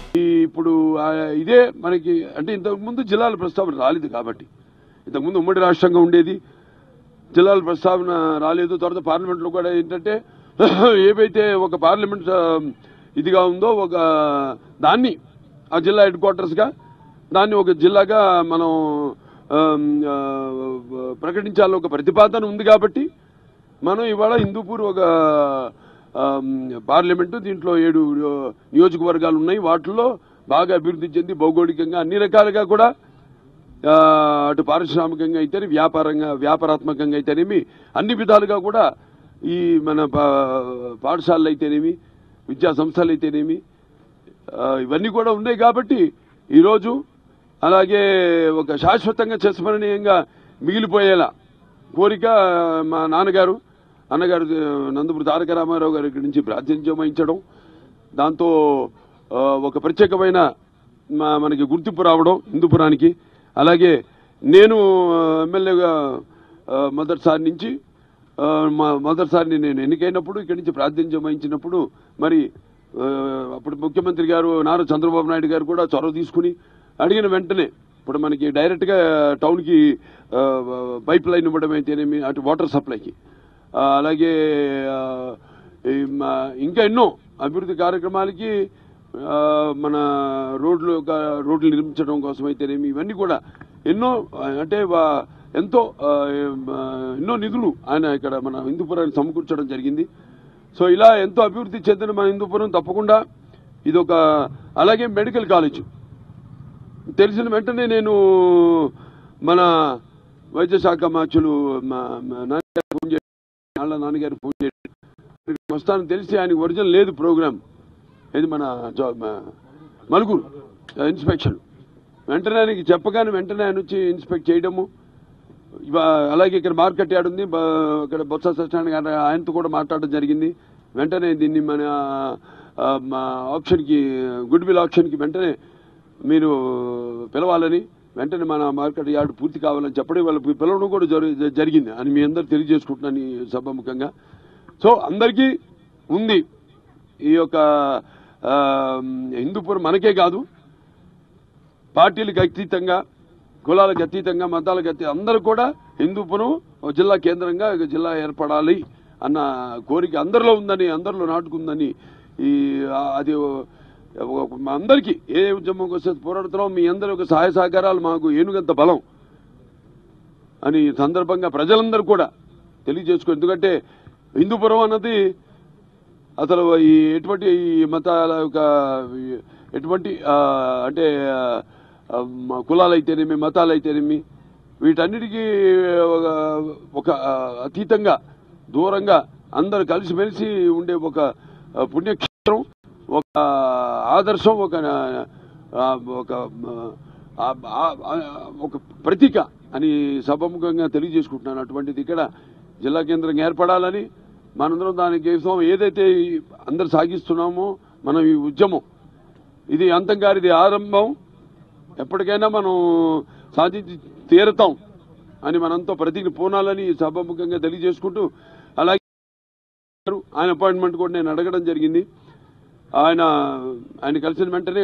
ఈ ఇప్పుడు ఆ, ఇదే మనకి అంటే ఇంతకు ముందు జిల్లాల ప్రస్తావన రాలేదు కాబట్టి ఇంతకుముందు ఉమ్మడి రాష్ట్రంగా ఉండేది జిల్లాల ప్రస్తావన రాలేదు తర్వాత పార్లమెంట్లో కూడా ఏంటంటే ఏవైతే ఒక పార్లమెంట్ ఆ, ఇదిగా ఉందో ఒక దాన్ని ఆ జిల్లా హెడ్ క్వార్టర్స్గా దాన్ని ఒక జిల్లాగా మనం ఆమ్, ఆ, ప్రకటించాలి ఒక ప్రతిపాదన ఉంది కాబట్టి మనం ఇవాళ హిందూపూర్ ఒక ఆమ్, పార్లమెంటు దీంట్లో ఏడు ఆ, నియోజకవర్గాలు ఉన్నాయి వాటిల్లో బాగా అభివృద్ధి చెంది భౌగోళికంగా అన్ని రకాలుగా కూడా ఆ, అటు పారిశ్రామికంగా అయితేనే వ్యాపారంగా వ్యాపారాత్మకంగా అయితేనేమి అన్ని విధాలుగా కూడా ఈ మన పా- పాఠశాలలు అయితేనేమి విద్యా సంస్థలు అయితేనేమి ఆ, ఇవన్నీ కూడా ఉన్నాయి కాబట్టి ఈరోజు అలాగే ఒక శాశ్వతంగా చిరస్మరణీయంగా మిగిలిపోయేలా కోరిక మా నాన్నగారు అన్నగారు ఆ, నందమూరి తారక రామారావు గారి ఇక్కడి నుంచి ప్రాతినిధ్యం వహించడం దాంతో ఆ, ఒక ప్రత్యేకమైన మా- మనకి గుర్తింపు రావడం హిందూపురానికి అలాగే నేను ఆ, ఎమ్మెల్యేగా ఆ, మొదటిసారి నుంచి ఆ, మా- మొదటిసారి నేను ఎన్నికైనప్పుడు ఇక్కడి నుంచి ప్రాతినిధ్యం వహించినప్పుడు మరి ఆ, అప్పుడు ముఖ్యమంత్రి గారు నారా చంద్రబాబు నాయుడు గారు కూడా చొరవ తీసుకుని అడిగిన వెంటనే ఇప్పుడు మనకి డైరెక్ట్ గా టౌన్ కి ఆ, పైప్ లైన్ ఇవ్వడం అయితేనేమి అటు వాటర్ సప్లైకి ఆ, అలాగే ఆ, ఈ మా- ఇంకా ఎన్నో అభివృద్ధి కార్యక్రమాలకి ఆ, మన రోడ్లు ఒక- రోడ్లు నిర్మించడం కోసం అయితేనేమి ఇవన్నీ కూడా ఎన్నో ఆ, అంటే వా- ఎంతో ఆ, ఏం, ఆ, ఎన్నో నిధులు ఆయన ఇక్కడ మన హిందూపురాన్ని సమకూర్చడం జరిగింది సో ఇలా ఎంతో అభివృద్ధి చెందిన మన హిందూపురం తప్పకుండా ఇది ఒక అలాగే మెడికల్ కాలేజ్ తెలిసిన వెంటనే నేను మన వైద్య శాఖ మార్చులు మా మా నాన్నగారు ఫోన్ చేసి వాళ్ళ నాన్నగారు ఫోన్ చేసి వస్తానని తెలిసి ఆయనకి ఒరిజినల్ లేదు ప్రోగ్రామ్ ఇది మన జా- మా- మలుగురు ఇన్స్పెక్షన్ వెంటనే ఆయనకి చెప్పగానే వెంటనే ఆయన వచ్చి ఇన్స్పెక్ట్ చేయడము ఇవా- అలాగే ఇక్కడ మార్కెట్ యార్డ్ ఉంది బ- ఇక్కడ బొత్స సత్యనారాయణ గారు ఆయనతో కూడా మాట్లాడడం జరిగింది వెంటనే దీన్ని మన ఆ, మా ఆప్షన్కి గుడ్ విల్ ఆప్షన్కి వెంటనే మీరు పిలవాలని వెంటనే మన మార్కెట్ యార్డ్ పూర్తి కావాలని చెప్పడం వాళ్ళకి పిలవడం కూడా జరి- జరిగింది అని మీ అందరు తెలియజేసుకుంటున్నాను ఈ సభాముఖంగా సో అందరికీ ఉంది ఈ యొక్క ఆ, హిందూపురం మనకే కాదు పార్టీలకు అతీతంగా కులాలకు అతీతంగా మతాలకు అతీ అందరూ కూడా హిందూపురం ఒక జిల్లా కేంద్రంగా ఒక జిల్లా ఏర్పడాలి అన్న కోరిక అందరిలో ఉందని అందరిలో నాటుకుందని ఈ ఆ, అది ఒక- ఒక- మా అందరికీ ఏ ఉద్యమం వస్తే పోరాడుతున్నాం మీ అందరి ఒక సహాయ సహకారాలు మాకు ఏనుగంత బలం అని ఈ సందర్భంగా ప్రజలందరూ కూడా తెలియజేసుకో ఎందుకంటే హిందూపురం అన్నది అసలు ఈ ఎటువంటి ఈ మతాల యొక్క ఈ ఎటువంటి ఆ, అంటే ఆ, మ- కులాలైతేనేమి మతాలైతేనేమి వీటన్నిటికీ ఒక ఒక ఆ, అతీతంగా దూరంగా అందరు కలిసిమెలిసి ఉండే ఒక ఆ, పుణ్యక్షేత్రం ఒక ఆదర్శం ఒక ఆ, ఒక ఆ, ఆ, ఆ, ఒక ప్రతీక అని సభముఖంగా తెలియజేసుకుంటున్నాను అటువంటిది ఇక్కడ జిల్లా కేంద్రంగా ఏర్పడాలని మనందరం దానికి కోసం ఏదైతే ఈ అందరు సాగిస్తున్నామో మనం ఈ ఉద్యమం ఇది అంతం కాదు ఇది ఆరంభం ఎప్పటికైనా మనం సాధించి తీరతాం అని మనంతో ప్రతిజ్ఞ పూనాలని ఈ సభాముఖంగా తెలియజేసుకుంటూ అలాగే ఆయన అపాయింట్మెంట్ కూడా నేను అడగడం జరిగింది ఆయన ఆయన కలిసిన వెంటనే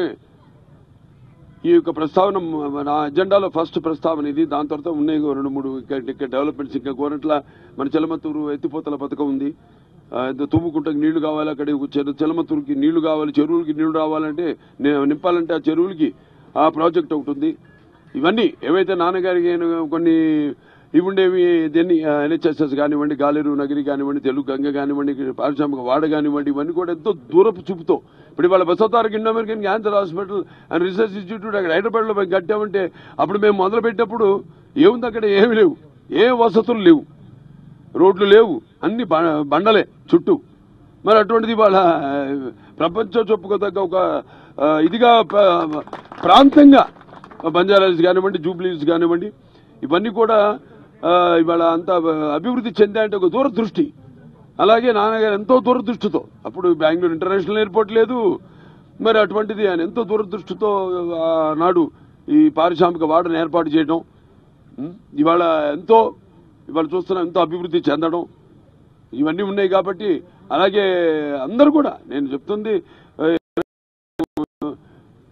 ఈ యొక్క ప్రస్తావన నా అజెండాలో ఫస్ట్ ప్రస్తావన ఇది దాని తర్వాత ఉన్నాయి రెండు మూడు ఇక్కడ ఇక్కడ డెవలప్మెంట్స్ ఇంకా కోరట్ల మన చెలమత్తూరు ఎత్తిపోతల పథకం ఉంది ఆ, ఏదో తుమ్ముకుంటకి నీళ్లు కావాలి అక్కడ చెరు- చెలమత్తూరుకి నీళ్లు కావాలి చెరువులకి నీళ్లు రావాలంటే నే- నింపాలంటే ఆ చెరువులకి ఆ ప్రాజెక్ట్ ఒకటి ఉంది ఇవన్నీ ఏవైతే నాన్నగారికి ఆయన కొన్ని ఇవి ఉండేవి దేన్ని ఎన్హెచ్ఎస్ఎస్ కానివ్వండి గాలేరు నగరి కానివ్వండి తెలుగు గంగ కానివ్వండి ఇక్కడ పారిశ్రామిక వాడ కానివ్వండి ఇవన్నీ కూడా ఎంతో దూరపు చూపుతో ఇప్పుడు ఇవాళ Basavataraka Indo American cancer hospital and research institute అక్కడ హైదరాబాద్లో మేము కట్టామంటే అప్పుడు మేము మొదలు పెట్టినప్పుడు ఏముంది అక్కడ ఏమి లేవు ఏ వసతులు లేవు రోడ్లు లేవు అన్ని బ- బండలే చుట్టూ మరి అటువంటిది వాళ్ళ ప్రపంచం చెప్పుకోదగ్గ ఒక ఆ, ఇదిగా ప- ప్రాంతంగా బంజారాస్ కానివ్వండి జూబ్లీస్ కానివ్వండి ఇవన్నీ కూడా ఆ, ఇవాళ అంత అభివృద్ధి చెందాయంటే ఒక దూరదృష్టి అలాగే నాన్నగారు ఎంతో దూరదృష్టితో అప్పుడు బెంగళూరు ఇంటర్నేషనల్ ఎయిర్పోర్ట్ లేదు మరి అటువంటిది ఆయన ఎంతో దూరదృష్టితో ఆ, నాడు ఈ పారిశ్రామిక వాడను ఏర్పాటు చేయడం ఉం? ఇవాళ ఎంతో ఇవాళ చూస్తున్న ఎంతో అభివృద్ధి చెందడం ఇవన్నీ ఉన్నాయి కాబట్టి అలాగే అందరూ కూడా నేను చెప్తుంది ఆ,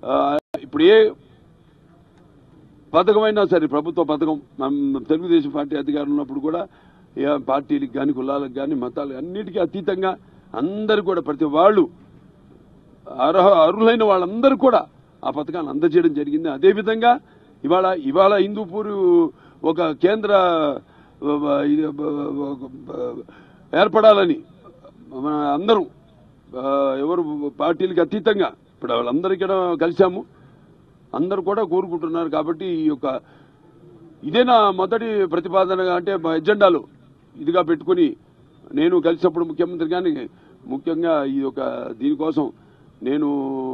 ఇప్పుడు ఏ పథకమైనా సరే ప్రభుత్వ పథకం మన తెలుగుదేశం పార్టీ అధికారంలో ఉన్నప్పుడు కూడా ఏ పార్టీలకు కానీ కులాలకు కానీ మతాలు అన్నిటికీ అతీతంగా అందరు కూడా ప్రతి వాళ్ళు అర్హ అర్హులైన వాళ్ళందరూ కూడా ఆ పథకాన్ని అందజేయడం జరిగింది అదేవిధంగా ఇవాళ ఇవాళ హిందూపూర్ ఒక కేంద్ర వ- వ- ఇది బ- బ- బ- ఏర్పడాలని మన అందరం ఆ, ఎవరు పార్టీలకు అతీతంగా ఇప్పుడు వాళ్ళందరికీ కలిశాము అందరూ కూడా కోరుకుంటున్నారు కాబట్టి ఈ యొక్క ఇదే నా మొదటి ప్రతిపాదనగా అంటే మా ఎజెండాలో ఇదిగా పెట్టుకుని నేను కలిసినప్పుడు ముఖ్యమంత్రి గారిని ముఖ్యంగా ఈ యొక్క దీనికోసం నేను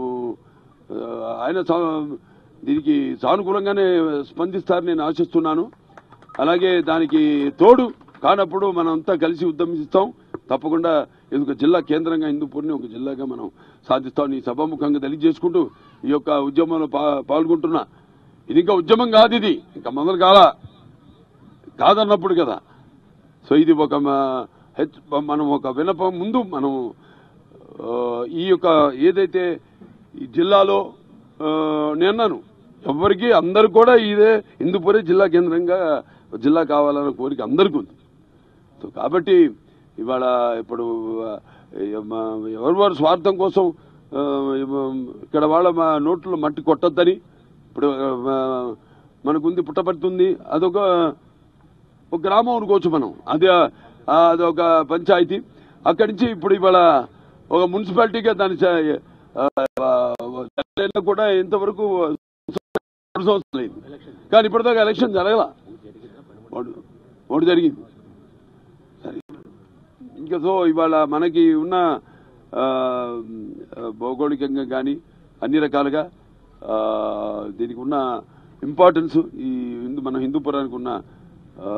ఆ, ఆయన సా- దీనికి సానుకూలంగానే స్పందిస్తారని నేను ఆశిస్తున్నాను అలాగే దానికి తోడు కానప్పుడు మనంతా కలిసి ఉద్యమిస్తాం తప్పకుండా ఇది ఒక జిల్లా కేంద్రంగా హిందూపూర్ని ఒక జిల్లాగా మనం సాధిస్తాం ఈ సభాముఖంగా తెలియజేసుకుంటూ ఈ యొక్క ఉద్యమంలో పా- పాల్గొంటున్నా ఇది ఇంకా ఉద్యమం కాదు ఇది ఇంకా మొదలు కాలా కాదన్నప్పుడు కదా సో ఇది ఒక మ- హెచ్- మనం ఒక వినపం ముందు మనం ఆ, ఈ యొక్క ఏదైతే ఈ జిల్లాలో ఆ, నేను అన్నాను ఎవరికి అందరు కూడా ఇదే హిందూపురే జిల్లా కేంద్రంగా జిల్లా కావాలన్న కోరిక అందరికీ ఉంది సో కాబట్టి ఇవాళ ఇప్పుడు ఆ, మ- ఎవరి వారి స్వార్థం కోసం ఆ, ఇక్కడ వాళ్ళ మా నోట్లో మట్టి కొట్టొద్దని ఇప్పుడు ఆ, మనకుంది పుట్టపడుతుంది అదొక ఒక గ్రామం అనుకోవచ్చు మనం అది ఆ, అదొక పంచాయతీ అక్కడి నుంచి ఇప్పుడు ఇవాళ ఒక మున్సిపాలిటీగా దాని చ- ఆ, ఆ, అయినా కూడా ఇంతవరకు రెండు సంవత్సరాలు అయింది కానీ ఇప్పటిదాకా ఎలక్షన్ జరగల ఓటు ఓటు జరిగింది సరే ఇంకా సో ఇవాళ మనకి ఉన్న ఆ, భౌగోళికంగా కానీ అన్ని రకాలుగా ఆ, దీనికి ఉన్న ఇంపార్టెన్స్ ఈ హిందూ మన హిందూపురానికి ఉన్న ఆ,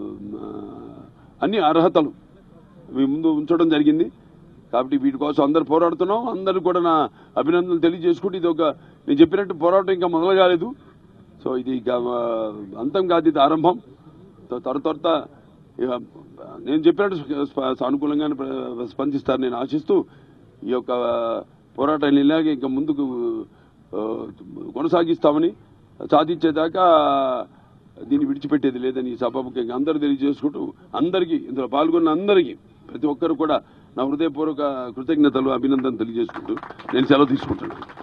అన్ని అర్హతలు మీ ముందు ఉంచడం జరిగింది కాబట్టి వీటి కోసం అందరు పోరాడుతున్నాం అందరూ కూడా నా అభినందనలు తెలియజేసుకుంటూ ఇది ఒక నేను చెప్పినట్టు పోరాటం ఇంకా మొదలు కాలేదు సో ఇది ఇక ఆ, అంతం కాదు ఇది ఆరంభం సో త్వర త్వరత ఇక నేను చెప్పినట్టు స్ప- సానుకూలంగానే ప్ర- స్పందిస్తారు నేను ఆశిస్తూ ఈ యొక్క పోరాటాన్ని ఇలాగే ఇంకా ముందుకు ఆ, కొనసాగిస్తామని సాధించేదాకా దీన్ని విడిచిపెట్టేది లేదని ఈ సభాముఖ్యంగా అందరూ తెలియజేసుకుంటూ అందరికీ ఇందులో పాల్గొన్న అందరికీ ప్రతి ఒక్కరు కూడా నా హృదయపూర్వక కృతజ్ఞతలు అభినందన తెలియజేసుకుంటూ నేను సెలవు తీసుకుంటున్నాను